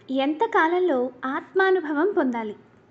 ఎంతకాలంలో ఆత్మానుభవం పొందాలి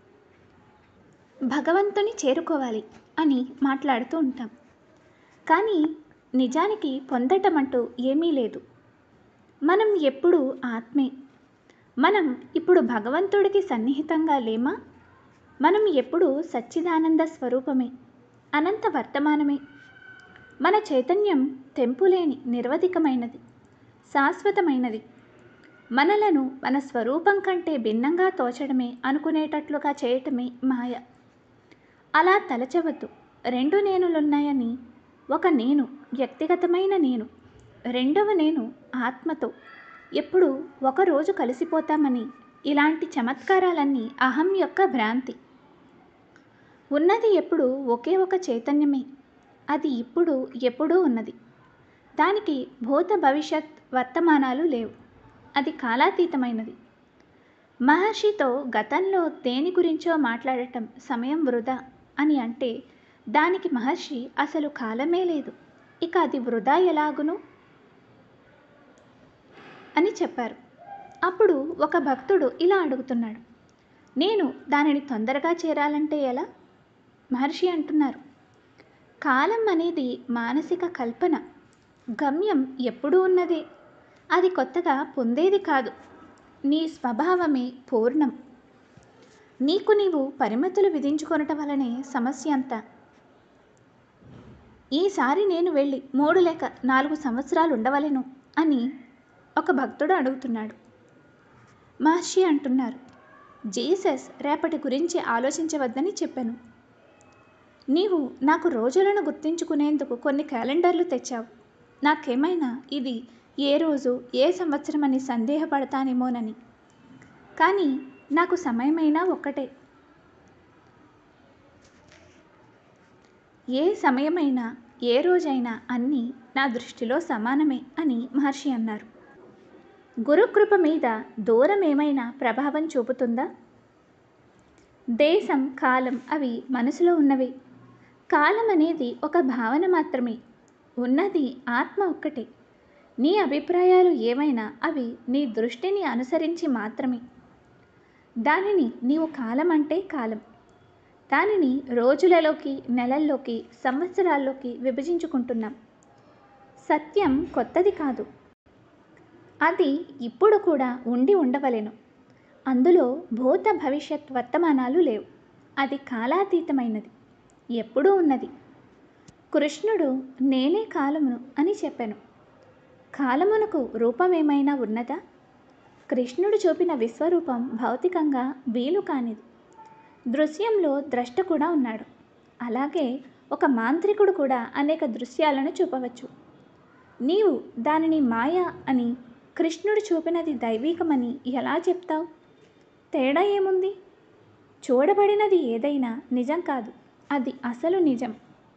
భగవంతుని చేరుకోవాలి అని మాట్లాడుతూ ఉంటాం కానీ నిజానికి పొందటం అంటూ ఏమీ లేదు మనం ఎప్పుడూ ఆత్మే మనం ఇప్పుడు భగవంతుడికి సన్నిహితంగా లేమా మనం ఎప్పుడూ సచ్చిదానంద స్వరూపమే అనంత వర్తమానమే మన చైతన్యం తెంపులేని నిర్వధికమైనది శాశ్వతమైనది మనలను మన స్వరూపం కంటే భిన్నంగా తోచడమే అనుకునేటట్లుగా చేయటమే మాయ అలా తలచవద్దు రెండు నేనులున్నాయని ఒక నేను వ్యక్తిగతమైన నేను రెండవ నేను ఆత్మతో ఎప్పుడు ఒకరోజు కలిసిపోతామని ఇలాంటి చమత్కారాలన్నీ అహం యొక్క భ్రాంతి ఉన్నది ఎప్పుడు ఒకే ఒక చైతన్యమే అది ఇప్పుడు ఎప్పుడూ ఉన్నది దానికి భూత భవిష్యత్ వర్తమానాలు లేవు అది కాలాతీతమైనది మహర్షితో గతంలో దేని గురించో మాట్లాడటం సమయం వృధా అని అంటే దానికి మహర్షి అసలు కాలమే లేదు ఇక అది వృధా ఎలాగును అని చెప్పారు అప్పుడు ఒక భక్తుడు ఇలా అడుగుతున్నాడు నేను దానిని తొందరగా చేరాలంటే ఎలా మహర్షి అంటున్నారు కాలం అనేది మానసిక కల్పన గమ్యం ఎప్పుడూ ఉన్నదే అది కొత్తగా పొందేది కాదు నీ స్వభావమే పూర్ణం నీకు నీవు పరిమితులు విధించుకొనటం వలనే సమస్య అంతా ఈసారి నేను వెళ్ళి మూడు లేక నాలుగు సంవత్సరాలు ఉండవలెను అని ఒక భక్తుడు అడుగుతున్నాడు మహర్షి అంటున్నారు జీసస్ రేపటి గురించి ఆలోచించవద్దని చెప్పాను నీవు నాకు రోజులను గుర్తించుకునేందుకు కొన్ని క్యాలెండర్లు తెచ్చావు నాకేమైనా ఇది ఏ రోజు ఏ సంవత్సరం అని సందేహపడతానేమోనని కానీ నాకు సమయమైనా ఒక్కటే ఏ సమయమైనా ఏ రోజైనా అన్నీ నా దృష్టిలో సమానమే అని మహర్షి అన్నారు గురుకృప మీద దూరం ఏమైనా ప్రభావం చూపుతుందా దేశం కాలం అవి మనసులో ఉన్నవి కాలం అనేది ఒక భావన మాత్రమే ఉన్నది ఆత్మ ఒక్కటే నీ అభిప్రాయాలు ఏమైనా అవి నీ దృష్టిని అనుసరించి మాత్రమే దానిని నీవు కాలం అంటే కాలం దానిని రోజులలోకి నెలల్లోకి సంవత్సరాల్లోకి విభజించుకుంటున్నాం సత్యం కొత్తది కాదు అది ఇప్పుడు కూడా ఉండి ఉండవలెను అందులో భూత భవిష్యత్ వర్తమానాలు లేవు అది కాలాతీతమైనది ఎప్పుడూ ఉన్నది కృష్ణుడు నేనే కాలమును అని చెప్పాను కాలమునకు రూపమేమైనా ఉన్నదా కృష్ణుడు చూపిన విశ్వరూపం భౌతికంగా వీలు కానిది దృశ్యంలో ద్రష్ట కూడా ఉన్నాడు అలాగే ఒక మాంత్రికుడు కూడా అనేక దృశ్యాలను చూపవచ్చు నీవు దానిని మాయ అని కృష్ణుడు చూపినది దైవీకమని ఎలా చెప్తావు తేడా ఏముంది చూడబడినది ఏదైనా నిజం కాదు అది అసలు నిజం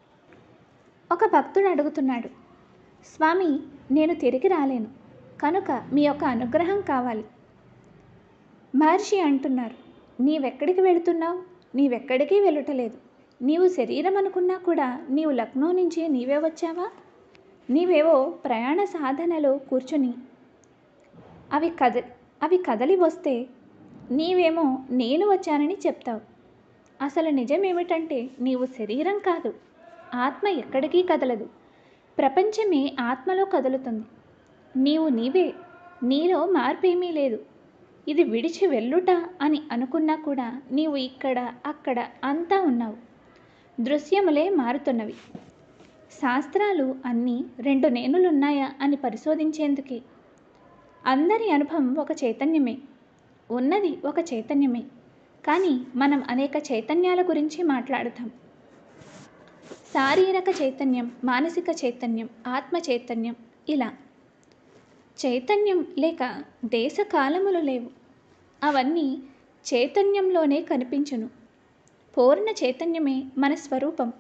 ఒక భక్తుడు అడుగుతున్నాడు స్వామి నేను తిరిగి రాలేను కనుక మీ యొక్క అనుగ్రహం కావాలి మహర్షి అంటున్నారు నీవెక్కడికి వెళుతున్నావు నీవెక్కడికి వెళ్ళటలేదు నీవు శరీరం అనుకున్నా కూడా నీవు లక్నో నుంచి నీవే వచ్చావా నీవేవో ప్రయాణ సాధనలో కూర్చుని అవి కద అవి కదలి వస్తే నీవేమో నేను వచ్చానని చెప్తావు అసలు నిజం ఏమిటంటే నీవు శరీరం కాదు ఆత్మ ఎక్కడికి కదలదు ప్రపంచమే ఆత్మలో కదులుతుంది నీవు నీవే నీలో మార్పేమీ లేదు ఇది విడిచి వెళ్ళుట అని అనుకున్నా కూడా నీవు ఇక్కడ అక్కడ అంతా ఉన్నావు దృశ్యములే మారుతున్నవి శాస్త్రాలు అన్నీ రెండు నేనులున్నాయా అని పరిశోధించేందుకే అందరి అనుభవం ఒక చైతన్యమే ఉన్నది ఒక చైతన్యమే కానీ మనం అనేక చైతన్యాల గురించి మాట్లాడుతాం శారీరక చైతన్యం మానసిక చైతన్యం ఆత్మ చైతన్యం ఇలా చైతన్యం లేక దేశ కాలములు లేవు అవన్నీ చైతన్యంలోనే కనిపించును పూర్ణ చైతన్యమే మన స్వరూపం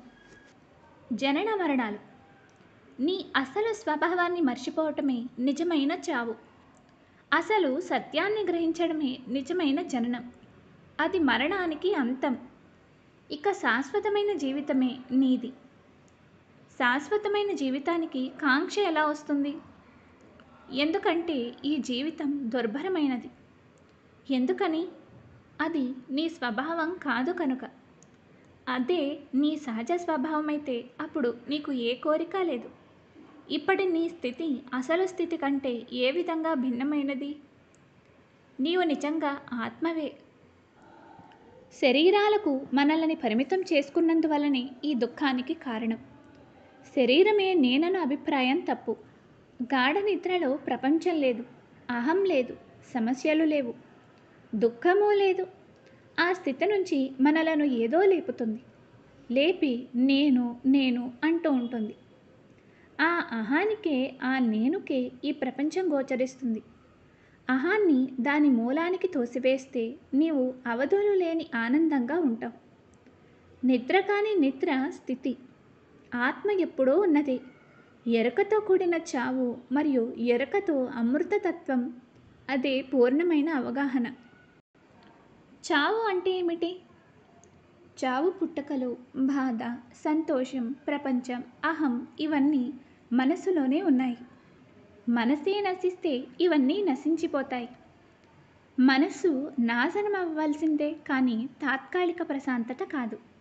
జనన మరణాలు నీ అసలు స్వభావాన్ని మర్చిపోవటమే నిజమైన చావు అసలు సత్యాన్ని గ్రహించడమే నిజమైన జననం అది మరణానికి అంతం ఇక శాశ్వతమైన జీవితమే నీది శాశ్వతమైన జీవితానికి కాంక్ష ఎలా వస్తుంది ఎందుకంటే ఈ జీవితం దుర్భరమైనది ఎందుకని అది నీ స్వభావం కాదు కనుక అదే నీ సహజ స్వభావం అయితే అప్పుడు నీకు ఏ కోరిక లేదు ఇప్పటి నీ స్థితి అసలు స్థితి కంటే ఏ విధంగా భిన్నమైనది నీవు నిజంగా ఆత్మవే శరీరాలకు మనల్ని పరిమితం చేసుకున్నందువలనే ఈ దుఃఖానికి కారణం శరీరమే నేనను అభిప్రాయం తప్పు గాఢ నిద్రలో ప్రపంచం లేదు అహం లేదు సమస్యలు లేవు దుఃఖము లేదు ఆ స్థితి నుంచి మనలను ఏదో లేపుతుంది లేపి నేను నేను అంటూ ఉంటుంది ఆ అహానికే ఆ నేనుకే ఈ ప్రపంచం గోచరిస్తుంది అహాన్ని దాని మూలానికి తోసివేస్తే నీవు అవధులు లేని ఆనందంగా ఉంటావు నిద్ర కాని నిద్ర స్థితి ఆత్మ ఎప్పుడూ ఉన్నది ఎరకతో కూడిన చావు మరియు ఎరకతో అమృతతత్వం అదే పూర్ణమైన అవగాహన చావు అంటే ఏమిటి చావు పుట్టకలు బాధ సంతోషం ప్రపంచం అహం ఇవన్నీ మనసులోనే ఉన్నాయి మనసే నశిస్తే ఇవన్నీ నశించిపోతాయి మనసు నాశనం అవ్వాల్సిందే కానీ తాత్కాలిక ప్రశాంతత కాదు